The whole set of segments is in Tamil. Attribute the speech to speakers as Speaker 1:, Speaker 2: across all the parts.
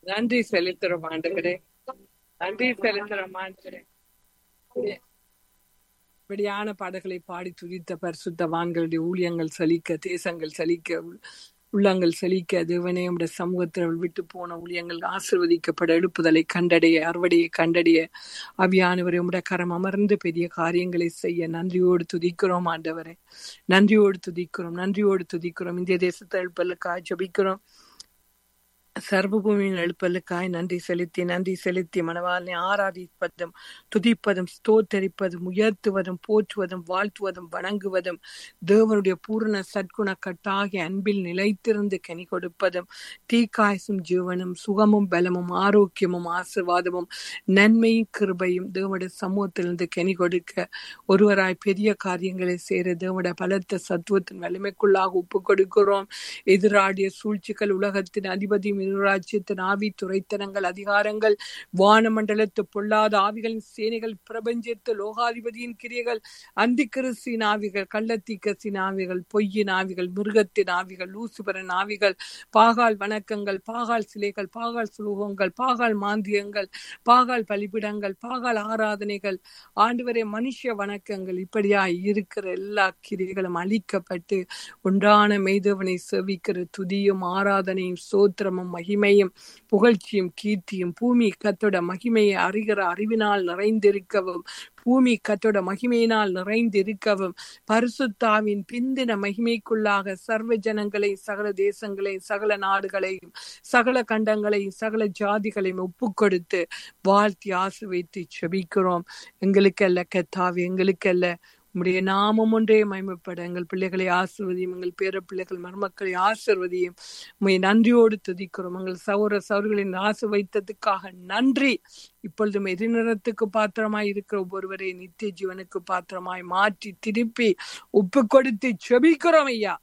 Speaker 1: நன்றி செலுத்துறோம் ஆண்டவரே நன்றி செலுத்துறோம் ஆண்டவரே இப்படியான பாடல்களை பாடி துதித்த பரிசுத்தவான்களுடைய ஊழியங்கள் சலிக்க தேசங்கள் சலிக்க உள்ளங்கள் செழிக்க தேவனே உடைய சமூகத்தில் விட்டு போன ஊழியங்கள் ஆசிர்வதிக்கப்பட எழுப்புதலை கண்டடைய அறுவடையை கண்டடைய அவியானவரை உடைய கரம் அமர்ந்து பெரிய காரியங்களை செய்ய நன்றியோடு துதிக்கிறோம் ஆண்டவரை நன்றியோடு துதிக்கிறோம் நன்றியோடு துதிக்கிறோம் இந்திய தேசத்தை எழுப்பலுக்காக ஜபிக்கிறோம் சர்வபூமியின் எழுப்பலுக்காய் நன்றி செலுத்தி நன்றி செலுத்தி மனவாளனை ஆராதிப்பதும் துதிப்பதும் ஸ்தோத்தரிப்பதும் உயர்த்துவதும் போற்றுவதும் வாழ்த்துவதும் வணங்குவதும் தேவனுடைய பூரண சற்குண கட்டாகி அன்பில் நிலைத்திருந்து கனி கொடுப்பதும் தீக்காய்சும் ஜீவனும் சுகமும் பலமும் ஆரோக்கியமும் ஆசிர்வாதமும் நன்மையும் கிருபையும் தேவனுடைய சமூகத்திலிருந்து கனி கொடுக்க ஒருவராய் பெரிய காரியங்களை சேர தேவனுடைய பலத்த சத்துவத்தின் வலிமைக்குள்ளாக ஒப்பு கொடுக்கிறோம் எதிராடிய சூழ்ச்சிகள் உலகத்தின் அதிபதியும் ராஜ்யத்தின் ஆவி துறைத்தனங்கள் அதிகாரங்கள் வானமண்டலத்து பொல்லாத ஆவிகளின் சேனைகள் பிரபஞ்சத்து லோகாதிபதியின் கிரியைகள் அந்திகிறிஸ்தின் ஆவிகள் கள்ளத்தீக்கசின் ஆவிகள் பொய்யின் ஆவிகள் மிருகத்தின் ஆவிகள் லூசுபரன் ஆவிகள் பாகால் வணக்கங்கள் பாகால் சிலைகள் பாகால் சுலூகங்கள் பாகால் மாந்தியங்கள் பாகால் பலிபிடங்கள் பாகால் ஆராதனைகள் ஆண்டுவரை மனுஷ வணக்கங்கள் இப்படியா இருக்கிற எல்லா கிரிகளும் அழிக்கப்பட்டு உண்டான மெய்தவனை செவிக்கிற துதியும் ஆராதனையும் சோத்திரமும் மகிமையும் புகழ்ச்சியும் கீர்த்தியும் பூமி கத்தோட மகிமையை அறிகிற அறிவினால் நிறைந்திருக்கவும் பூமி கத்தோட மகிமையினால் நிறைந்திருக்கவும் பரிசுத்தாவின் பிந்தின மகிமைக்குள்ளாக சர்வ ஜனங்களையும் சகல தேசங்களையும் சகல நாடுகளையும் சகல கண்டங்களையும் சகல ஜாதிகளையும் ஒப்பு கொடுத்து வாழ்த்தி ஆசு வைத்து செபிக்கிறோம் எங்களுக்கல்ல கத்தாவி எங்களுக்கல்ல உம்முடைய நாமம் ஒன்றே மயமப்பட எங்கள் பிள்ளைகளை ஆசிர்வதியும் எங்கள் பேர பிள்ளைகள் மருமக்களை ஆசிர்வதியும் உண்மை நன்றியோடு துதிக்கிறோம் எங்கள் சௌர சௌர்களின் ஆசை வைத்ததுக்காக நன்றி இப்பொழுதும் எதிர்நிறத்துக்கு பாத்திரமாய் இருக்கிற ஒவ்வொருவரை நித்திய ஜீவனுக்கு பாத்திரமாய் மாற்றி திருப்பி ஒப்பு கொடுத்து செபிக்கிறோம் ஐயா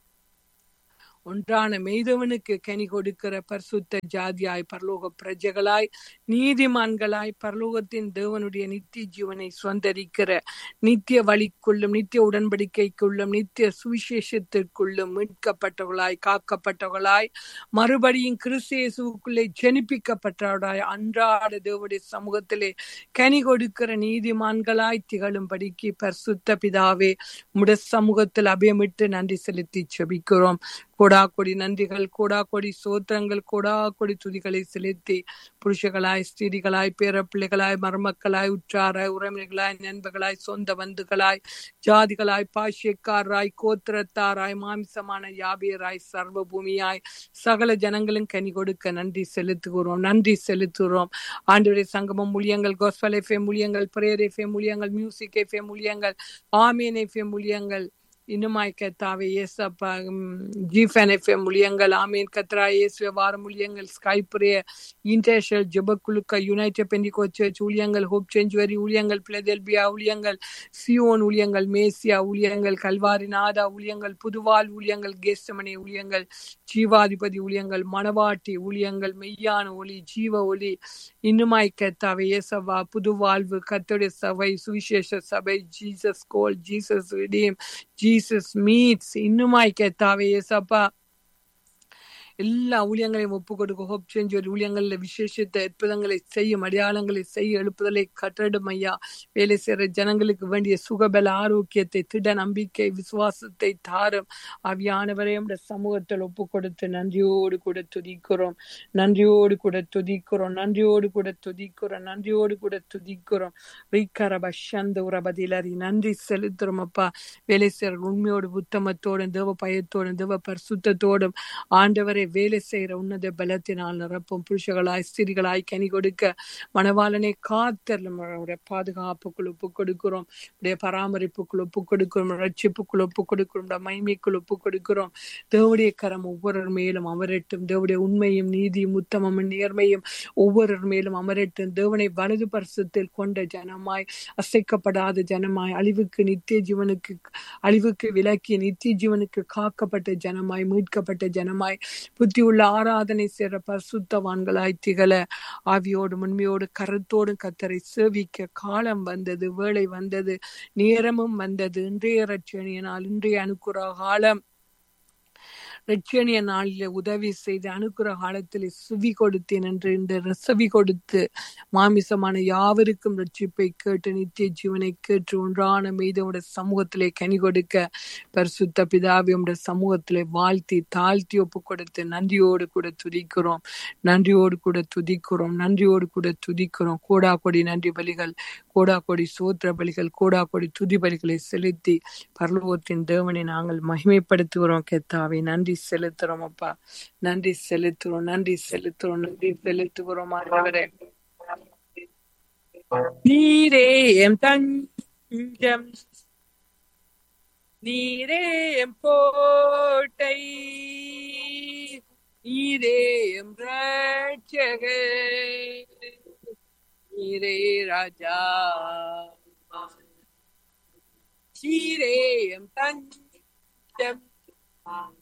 Speaker 1: ஒன்றான மெய்தவனுக்கு கனி கொடுக்கிற பரிசுத்த ஜாதியாய் பரலோக பிரஜைகளாய் நீதிமான்களாய் பரலோகத்தின் தேவனுடைய நித்திய ஜீவனை சுதந்திரிக்கிற நித்திய வழிக்குள்ளும் நித்திய உடன்படிக்கைக்குள்ளும் நித்திய சுவிசேஷத்திற்குள்ளும் மீட்கப்பட்டவர்களாய் காக்கப்பட்டவர்களாய் மறுபடியும் கிறிஸ்தியேசுக்குள்ளே ஜனிப்பிக்கப்பட்டவர்களாய் அன்றாட தேவனுடைய சமூகத்திலே கனி கொடுக்கிற நீதிமான்களாய் திகழும்படிக்கு பரிசுத்த பிதாவே உடைய சமூகத்தில் அபயமிட்டு நன்றி செலுத்தி செபிக்கிறோம் கோடா கொடி நன்றிகள் கோடா கொடி சோத்திரங்கள் கோடா கொடி துதிகளை செலுத்தி புருஷகளாய் ஸ்திரிகளாய் பேர பிள்ளைகளாய் மருமக்களாய் உற்றாராய் உறவினர்களாய் நண்பர்களாய் சொந்த பந்துகளாய் ஜாதிகளாய் பாஷ்யக்காராய் கோத்திரத்தாராய் மாமிசமான யாபியராய் சர்வ பூமியாய் சகல ஜனங்களும் கனி கொடுக்க நன்றி செலுத்துகிறோம் நன்றி செலுத்துகிறோம் ஆண்டுடைய சங்கமம் மூலியங்கள் கோஸ்பல் எஃப்எம் மூலியங்கள் பிரேயர் எஃப்எம் மூலியங்கள் மியூசிக் எஃப்எம் மூலியங்கள் ஆமீன் எஃப்எம் மூலியங்கள் இன்னுமாய் கத்தாவே ஏசப்பா ஜிஃபன் எஃப்எம் ஊழியங்கள் ஆமீன் கத்ரா இயேசுவ வாரம் ஊழியங்கள் ஸ்கைப்புரிய இன்டர்நேஷனல் ஜெபக்குழுக்க யுனைடெட் பெண்டிகோ சர்ச் ஊழியங்கள் ஹோப் செஞ்சுவரி ஊழியங்கள் பிளதெல்பியா ஊழியங்கள் சியோன் ஊழியங்கள் மேசியா ஊழியங்கள் கல்வாரி நாதா ஊழியங்கள் புதுவால் ஊழியங்கள் கேஸ்டமனை ஊழியங்கள் ஜீவாதிபதி ஊழியங்கள் மணவாட்டி ஊழியங்கள் மெய்யான ஒளி ஜீவ ஒளி இன்னுமாய் கத்தாவே ஏசவா புது வாழ்வு கத்தோடைய சபை சுவிசேஷ சபை Jesus call Jesus redeem Jesus meets இன்னுமாய் கேத்தாவே ஏசப்பா எல்லா ஊழியங்களையும் ஒப்பு கொடுக்க ஹோப் செஞ்சு ஒரு ஊழியங்கள்ல விசேஷத்தை அற்புதங்களை செய்யும் அடையாளங்களை செய்ய எழுப்புதலை கட்டடும் ஐயா வேலை செய்யற ஜனங்களுக்கு வேண்டிய சுகபல ஆரோக்கியத்தை திட நம்பிக்கை விசுவாசத்தை தாரும் அவியானவரை நம்முடைய சமூகத்தில் ஒப்பு கொடுத்து நன்றியோடு கூட துதிக்கிறோம் நன்றியோடு கூட துதிக்கிறோம் நன்றியோடு கூட துதிக்கிறோம் நன்றியோடு கூட துதிக்கிறோம் வைக்கரப சந்த உரபதிலரி நன்றி செலுத்துறோம் அப்பா வேலை செய்யற உண்மையோடு புத்தமத்தோடும் தேவ பயத்தோடும் தேவ பரிசுத்தத்தோடும் ஆண்டவரை வேலை செய்யற உன்னத பலத்தினால் நிரப்பும் புருஷகளாய் ஸ்திரிகளாய் கனி கொடுக்க மணவாளனை காத்தரலும் பாதுகாப்புக்குள் ஒப்பு கொடுக்கிறோம் உடைய பராமரிப்புக்குள் ஒப்பு கொடுக்கிறோம் ரட்சிப்புக்குள் ஒப்பு கொடுக்கிறோம் மைமைக்குள் ஒப்பு கொடுக்கிறோம் தேவடைய கரம் ஒவ்வொரு மேலும் அமரட்டும் தேவடைய உண்மையும் நீதியும் உத்தமமும் நேர்மையும் ஒவ்வொரு மேலும் அமரட்டும் தேவனை வலது பரிசத்தில் கொண்ட ஜனமாய் அசைக்கப்படாத ஜனமாய் அழிவுக்கு நித்திய ஜீவனுக்கு அழிவுக்கு விலக்கி நித்திய ஜீவனுக்கு காக்கப்பட்ட ஜனமாய் மீட்கப்பட்ட ஜனமாய் புத்தி உள்ள ஆராதனை செய்ற பரிசுத்தவான்களாய் திகழ ஆவியோடு உண்மையோடு கருத்தோடு கத்தரை சேவிக்க காலம் வந்தது வேலை வந்தது நேரமும் வந்தது இன்றைய ரட்சணியனால் இன்றைய அனுக்குற காலம் ரட்சணிய நாளிலே உதவி செய்து அனுக்கிற காலத்திலே சுவி கொடுத்தேன் என்று இந்த செவி கொடுத்து மாமிசமான யாவருக்கும் ரட்சிப்பை கேட்டு நித்திய ஜீவனை கேட்டு ஒன்றான மீதமுடைய சமூகத்திலே கனி கொடுக்க பரிசுத்த பிதாவை உடைய சமூகத்திலே வாழ்த்தி தாழ்த்தி ஒப்பு கொடுத்து நன்றியோடு கூட துதிக்கிறோம் நன்றியோடு கூட துதிக்கிறோம் நன்றியோடு கூட துதிக்கிறோம் கோடா கொடி நன்றி பலிகள் கோடா கொடி சோத்திர பலிகள் கோடா கொடி துதி பலிகளை செலுத்தி பரலோகத்தின் தேவனை நாங்கள் மகிமைப்படுத்துகிறோம் கெத்தாவை நன்றி செலுத்துறோம் அப்பா நன்றி செலுத்துறோம் நன்றி செலுத்துறோம் நன்றி செலுத்துகிறோம் ஆண்டவரே நீரே எம் தஞ்சம் நீரே எம் கோட்டை நீரே எம் ரட்சகர் நீரே ராஜா நீரே எம் தஞ்சம்